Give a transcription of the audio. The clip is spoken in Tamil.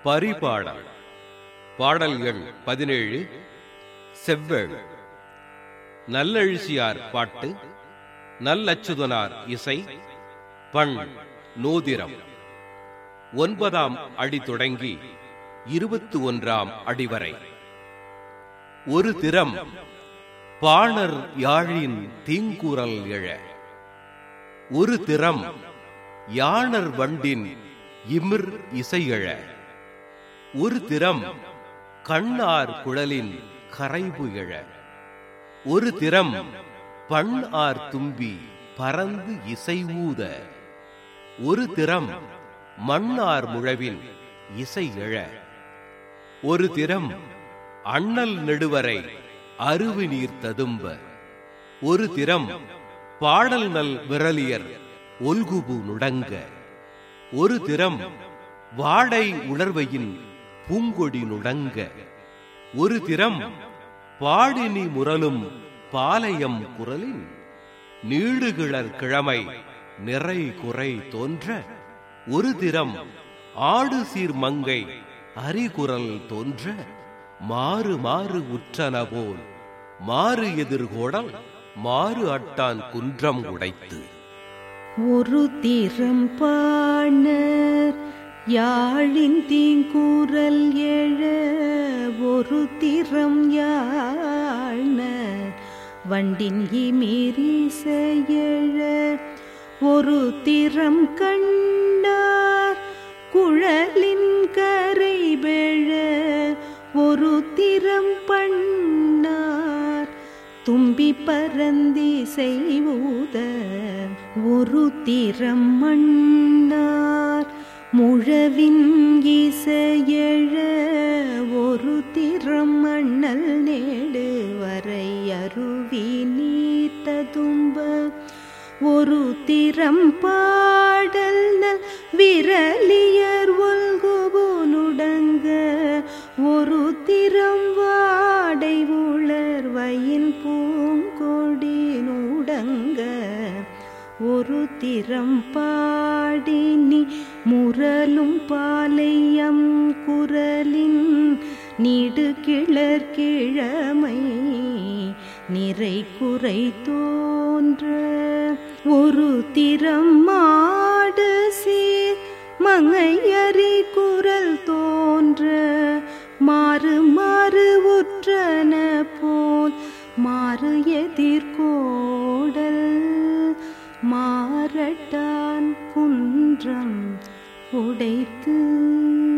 பரிபாடல் பாடல் எண் பதினேழு செவ்வேள் நல்லெழுச்சியார் பாட்டு நல்லச்சுதனார் இசை பண் நூதிரம் ஒன்பதாம் அடி தொடங்கி இருபத்து ஒன்றாம் அடி வரை ஒரு திறம் பாணர் யாழின் தீங்குரல் எழ ஒரு திறம் யாணர் வண்டின் இமிர் இசையழ ஒரு திறம் கண்ணார் குழலின் கரைபு எழ ஒரு திறம் பண் ஆர் தும்பி பறந்து இசை ஊத ஒரு திறம் மண்ணார் முழவின் இசை எழ ஒரு திறம் அண்ணல் நெடுவரை அருவி நீர் ததும்ப ஒரு திறம் பாடல் நல் விரலியர் ஒல்குபு நுடங்க ஒரு திறம் வாடை உணர்வையின் பூங்கொடி நுடங்க ஒரு திறம் பாடினி முரலும் பாலயம் குரலின் நீடுகிழற் கிழமை நிறை குறை தோன்ற ஒரு திறம் ஆடு சீர் மங்கை அரிகுரல் தோன்ற மாறு மாறு உற்றன போல் மாறு எதிர்கோடல் மாறு அட்டான் குன்றம் உடைத்து ஒரு திறம் பாணர் யாழின் தீங்குரல் எழ ஒரு திறம் யாழ்னர் வண்டின் இமிரிசையழ ஒரு திறம் கண்டார் குழலின் கரை பெழ ஒரு திறம் பண்ணார் தும்பி பரந்தி செய்வூத ஒரு திறம் மண்ணார் முழவின் இசையழ ஒரு திறம் மண்ணல் நேடு வரை அருவி நீத்ததும்ப ஒரு திறம் பாடல் நல் விரலியர் ஒல்குபு நுடங்க ஒரு திறம் வாடை உளர்வயின் பூங்கொடி நுடங்க ஒரு திறம் பாடினி முரலும் பாலையம் குரலின் நீடு கிளர் கிழமை நிறை குறை தோன்ற ஒரு திறம் மாடு சீர் மங்கையறி குரல் தோன்ற மாறு மாறு உற்றன போல் மாறு எதிர்கோடல் மாரட்டான் குன்றம் உடைத்து